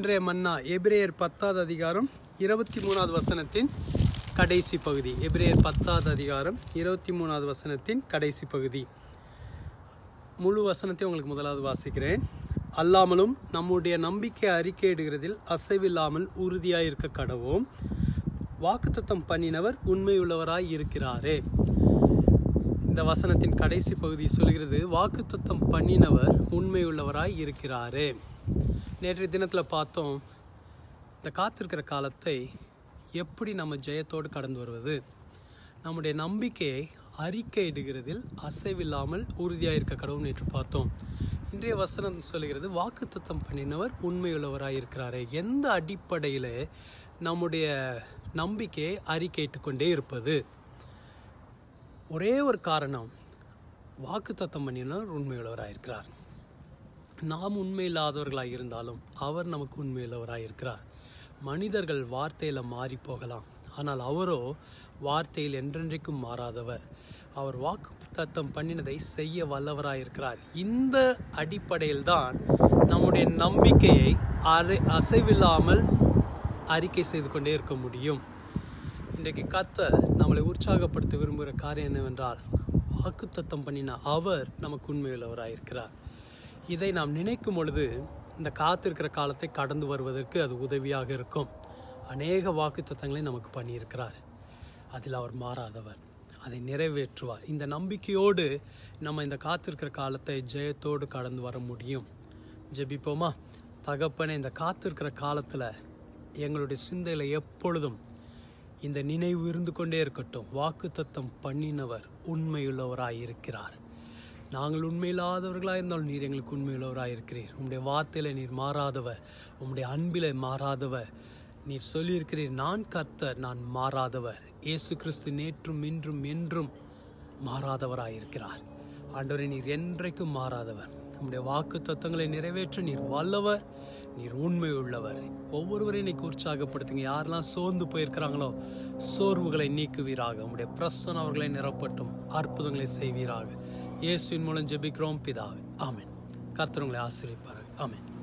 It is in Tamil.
இன்றைய மன்னா எபிரேயர் பத்தாவது அதிகாரம் இருபத்தி மூணாவது வசனத்தின் கடைசி பகுதி எபிரேயர் பத்தாவது அதிகாரம் இருபத்தி மூணாவது வசனத்தின் கடைசி பகுதி முழு வசனத்தை உங்களுக்கு முதலாவது வாசிக்கிறேன் அல்லாமலும் நம்முடைய நம்பிக்கை அறிக்கையிடுகிறதில் அசைவில்லாமல் உறுதியாய் இருக்க கடவோம் வாக்குத்தத்தம் பண்ணினவர் உண்மையுள்ளவராய் இருக்கிறாரே இந்த வசனத்தின் கடைசி பகுதி சொல்கிறது வாக்குத்தத்தம் பண்ணினவர் உண்மையுள்ளவராய் இருக்கிறாரே நேற்றைய தினத்தில் பார்த்தோம் இந்த காத்திருக்கிற காலத்தை எப்படி நம்ம ஜெயத்தோடு கடந்து வருவது நம்முடைய நம்பிக்கையை அறிக்கையிடுகிறதில் அசைவில்லாமல் உறுதியாக இருக்க கடவுள் நேற்று பார்த்தோம் இன்றைய வசனம் சொல்கிறது வாக்குத்தத்தம் பண்ணினவர் உண்மையுள்ளவராய் இருக்கிறாரே எந்த அடிப்படையில் நம்முடைய நம்பிக்கையை அறிக்கையிட்டு கொண்டே இருப்பது ஒரே ஒரு காரணம் வாக்குத்தத்தம் பண்ணினவர் உண்மையுள்ளவராக இருக்கிறார் நாம் உண்மையில்லாதவர்களாக இருந்தாலும் அவர் நமக்கு உண்மையுள்ளவராக இருக்கிறார் மனிதர்கள் வார்த்தையில் மாறி போகலாம் ஆனால் அவரோ வார்த்தையில் என்றென்றைக்கும் மாறாதவர் அவர் வாக்கு தத்தம் பண்ணினதை செய்ய வல்லவராக இருக்கிறார் இந்த அடிப்படையில் தான் நம்முடைய நம்பிக்கையை அரை அசைவில்லாமல் அறிக்கை செய்து கொண்டே இருக்க முடியும் இன்றைக்கு கத்த நம்மளை உற்சாகப்படுத்த விரும்புகிற காரியம் என்னவென்றால் வாக்குத்தத்தம் பண்ணின அவர் நமக்கு உண்மையுள்ளவராக இருக்கிறார் இதை நாம் நினைக்கும் பொழுது இந்த காத்திருக்கிற காலத்தை கடந்து வருவதற்கு அது உதவியாக இருக்கும் அநேக வாக்குத்தத்தங்களை நமக்கு பண்ணியிருக்கிறார் அதில் அவர் மாறாதவர் அதை நிறைவேற்றுவார் இந்த நம்பிக்கையோடு நம்ம இந்த காத்திருக்கிற காலத்தை ஜெயத்தோடு கடந்து வர முடியும் ஜெபிப்போமா தகப்பனே இந்த காத்திருக்கிற காலத்தில் எங்களுடைய சிந்தையில் எப்பொழுதும் இந்த நினைவு இருந்து கொண்டே இருக்கட்டும் வாக்குத்தத்தம் பண்ணினவர் உண்மையுள்ளவராய் இருக்கிறார் நாங்கள் உண்மையில்லாதவர்களாக இருந்தாலும் நீர் எங்களுக்கு உண்மையுள்ளவராக இருக்கிறீர் உம்முடைய வார்த்தையில் நீர் மாறாதவர் உம்முடைய அன்பில் மாறாதவர் நீர் சொல்லியிருக்கிறீர் நான் கர்த்தர் நான் மாறாதவர் இயேசு கிறிஸ்து நேற்றும் இன்றும் என்றும் மாறாதவராக இருக்கிறார் ஆண்டவரை நீர் என்றைக்கும் மாறாதவர் உம்முடைய வாக்கு தத்தங்களை நிறைவேற்ற நீர் வல்லவர் நீர் உண்மை உள்ளவர் ஒவ்வொருவரையும் இன்னைக்கு உற்சாகப்படுத்துங்க யாரெல்லாம் சோர்ந்து போயிருக்கிறாங்களோ சோர்வுகளை நீக்குவீராக உம்முடைய பிரசன் அவர்களை நிரப்பட்டும் அற்புதங்களை செய்வீராக இயேசுவின் மூலம் ஜெபிக்கிறோம் பிதாவே ஆமென் கர்த்தர் உங்களை ஆசீர்வதிப்பார்கள் ஆமென்